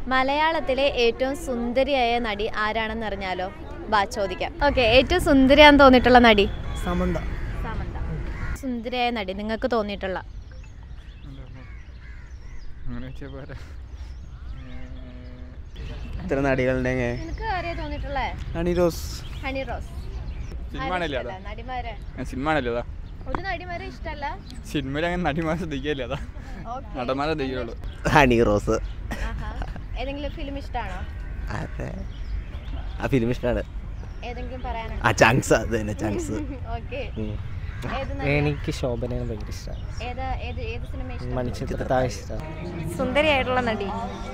മലയാളത്തിലെ ഏറ്റവും സുന്ദരിയായ നടി ആരാണെന്ന് അറിഞ്ഞാലോ ബാ ചോദിക്കാം ഓക്കെ ഏറ്റവും സുന്ദരിയാന്ന് തോന്നിയിട്ടുള്ള നടി സമന്ത സാമന്ത സുന്ദരിയായ നടി നിങ്ങൾക്ക് തോന്നിയിട്ടുള്ള അങ്ങനെ വെച്ചാൽ പോരാ ഇത്ര നടികളുണ്ടെങ്കിൽ നിനക്ക് ആരെയാ തോന്നിയിട്ടുള്ളേ ഹണി റോസ് ഹണി റോസ് സിനിമയാണല്ലേ അതാ നടിമാരെ സിനിമ ആണല്ലോ അതാ ഒരു നടിമാരെ ഇഷ്ടല്ല സിനിമയിൽ അങ്ങനെ നടിമാരെ ശ്രദ്ധിക്കല്ലേ അതാ Okay. നടന്മാരെ ശ്രദ്ധിക്കുള്ളൂ ഹണി റോസ് ആഹാ. ഏതെങ്കിലും ഫിലിം ഇഷ്ടമാണോ അതെ ആ ഫിലിം ഇഷ്ടമാണ് ഏതെങ്കിലും പറയാനുണ്ടോ ആ ചങ്സ് അത് തന്നെ ചങ്സ് ഓക്കെ ഏത് നടി- എനിക്ക് ശോഭനയെ ഭയങ്കര ഇഷ്ടമാണ് ഏതാ ഏത് ഏത് സിനിമ ഇഷ്ടം മണിച്ചിത്രത്താഴ് ഇഷ്ടമാണ് സുന്ദരിയായിട്ടുള്ള നടി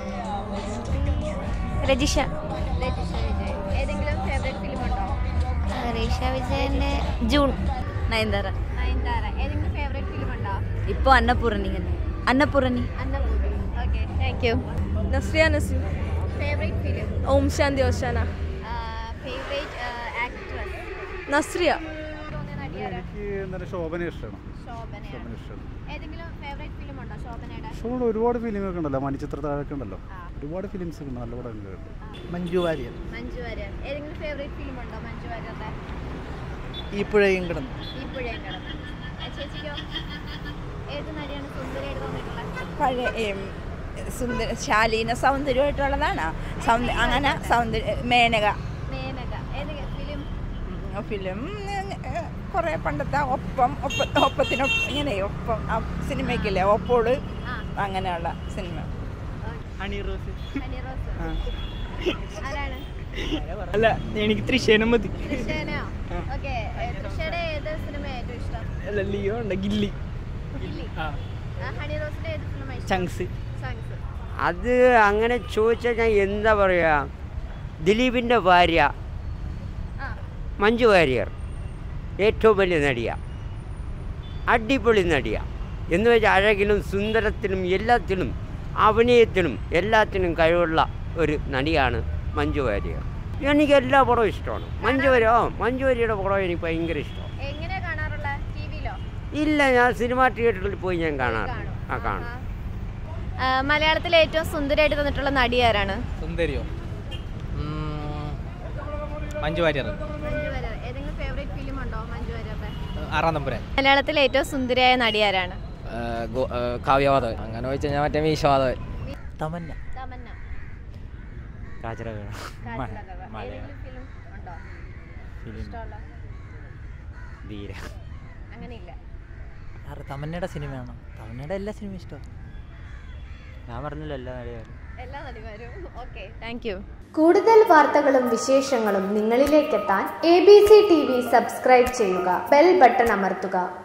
രജിഷ രജിഷ വിജയ് ഏതെങ്കിലും ഫേവറേറ്റ് ഫിലിം ഉണ്ടോ റീഷ വിജയന്റെ ജൂൺ നയൻതാര നയൻതാര ഏതെങ്കിലും ഫേവറേറ്റ് ഫിലിം ഉണ്ടോ ഇപ്പോൾ Annapoorani Annapoorani Annapoorna okay thank you Nazriya Nazim favourite film Om Shanti Oshana favourite actress Nazriya തോന്നിയ നടിയാരാ എനിക്ക് എന്താണ് ശോഭന ഇഷ്ടമാണ് ശോഭനയാണ് ശോഭന ഇഷ്ടമാണ് ഏതെങ്കിലും ഫേവറേറ്റ് ഫിലിം ഉണ്ടോ ശോഭനയുടെ ശോഭന ഒരുപാട് ഫിലിമൊക്കെ ഉണ്ടല്ലോ മണിച്ചിത്ര താഴൊക്കെ ഉണ്ടല്ലോ ഒരുപാട് ഫിലിംസ് ഉണ്ട് നല്ല പടങ്ങളുണ്ട് മഞ്ജു വാര്യർ മഞ്ജു വാര്യർ ഏതെങ്കിലും ഫേവറേറ്റ് ഫിലിം ഉണ്ടോ മഞ്ജു വാര്യരുടെ ഈ പുഴയും കിടന്നു ഈ പുഴയും കിടന്ന് ചേച്ചിക്കോ ഏത് നടിയാണ് സുന്ദരിയായിട്ട് തോന്നിയിട്ടുള്ളത് പഴയ സുന്ദര ശാലീന സൗന്ദര്യമായിട്ടുള്ളതാണ് സൗന്ദര്യ അങ്ങനെ സൗന്ദര്യ മേനക മേനക ഏത് ഫിലിം ഫിലിം കുറേ പണ്ടത്തെ ഒപ്പം ഒപ്പ ഒപ്പത്തിനൊപ്പം ഇങ്ങനെ ഒപ്പം ആ സിനിമയ്ക്കില്ലേ ഒപ്പോട് ആ അങ്ങനെയുള്ള സിനിമ ഹണി റോസ് ഹണി റോസ് ആരാണ് അല്ല എനിക്ക് തൃശ്ശേനം മതി തൃശ്ശേനയോ ഓക്കെ തൃശ്ശയുടെ ഏത് സിനിമ ഏറ്റവും ഇഷ്ടം അല്ല ലിയോ ഉണ്ട് ഗില്ലി ഗില്ലി ആ, ഹണി റോസിന്റെ ഏത് സിനിമ ഇഷ്ടം ചങ്സ് സങ്സ് അത് അങ്ങനെ ചോദിച്ചാൽ ഞാൻ എന്താ പറയുക ദിലീപിൻ്റെ ഭാര്യ ആ മഞ്ജു വാര്യർ ഏറ്റവും വലിയ നടിയ അടിപൊളി നടിയ എന്ന് വെച്ചാൽ അഴകിലും സുന്ദരത്തിലും എല്ലാത്തിനും അഭിനയത്തിനും എല്ലാത്തിനും കഴിവുള്ള ഒരു നടിയാണ് മഞ്ജു വാര്യർ എനിക്ക് എല്ലാ പടവും ഇഷ്ടമാണ് മഞ്ജു വാര്യർ ആ മഞ്ജു വാര്യരുടെ പടം എനിക്ക് ഭയങ്കര ഇഷ്ടമാണ് എങ്ങനെയാ കാണാറുള്ള ടിവിയിലോ ഇല്ല ഞാൻ സിനിമാ തിയേറ്ററിൽ പോയി ഞാൻ കാണാറുണ്ട് ആ കാണും മലയാളത്തിലെ ഏറ്റവും സുന്ദരിയായിട്ട് തോന്നിയിട്ടുള്ള നടി ആരാണ് സുന്ദരിയോ മഞ്ജു വാര്യർ മഞ്ജു വാര്യർ ഏതെങ്കിലും ഫേവറേറ്റ് ഫിലിം ഉണ്ടോ മഞ്ജു വാര്യരുടെ ആറാം തമ്പുരാൻ മലയാളത്തിലെ ഏറ്റവും സുന്ദരിയായ നടി ആരാണ് കാവ്യവാദവൻ അങ്ങനെ ചോദിച്ചാൽ ഞാൻ മറ്റേ മീശവാദവൻ തമന്ന തമന്ന കാച്ചറ കാജലകവ. ഏതെങ്കിലും ഫിലിം ഉണ്ടോ ഇഷ്ടമുള്ള ധീര അങ്ങനെയില്ല ആറ് തമന്നയുടെ സിനിമയാണോ തമന്നയുടെ എല്ലാ സിനിമയും ഇഷ്ടമാണ് ഞാൻ പറഞ്ഞില്ല എല്ലാ നടിയാരും എല്ലാ നടിമാരും ഓക്കെ താങ്ക് യു കൂടുതൽ വാർത്തകളും വിശേഷങ്ങളും നിങ്ങളിലേക്കെത്താൻ A B C T V subscribe ചെയ്യുക ബെൽ ബട്ടൺ അമർത്തുക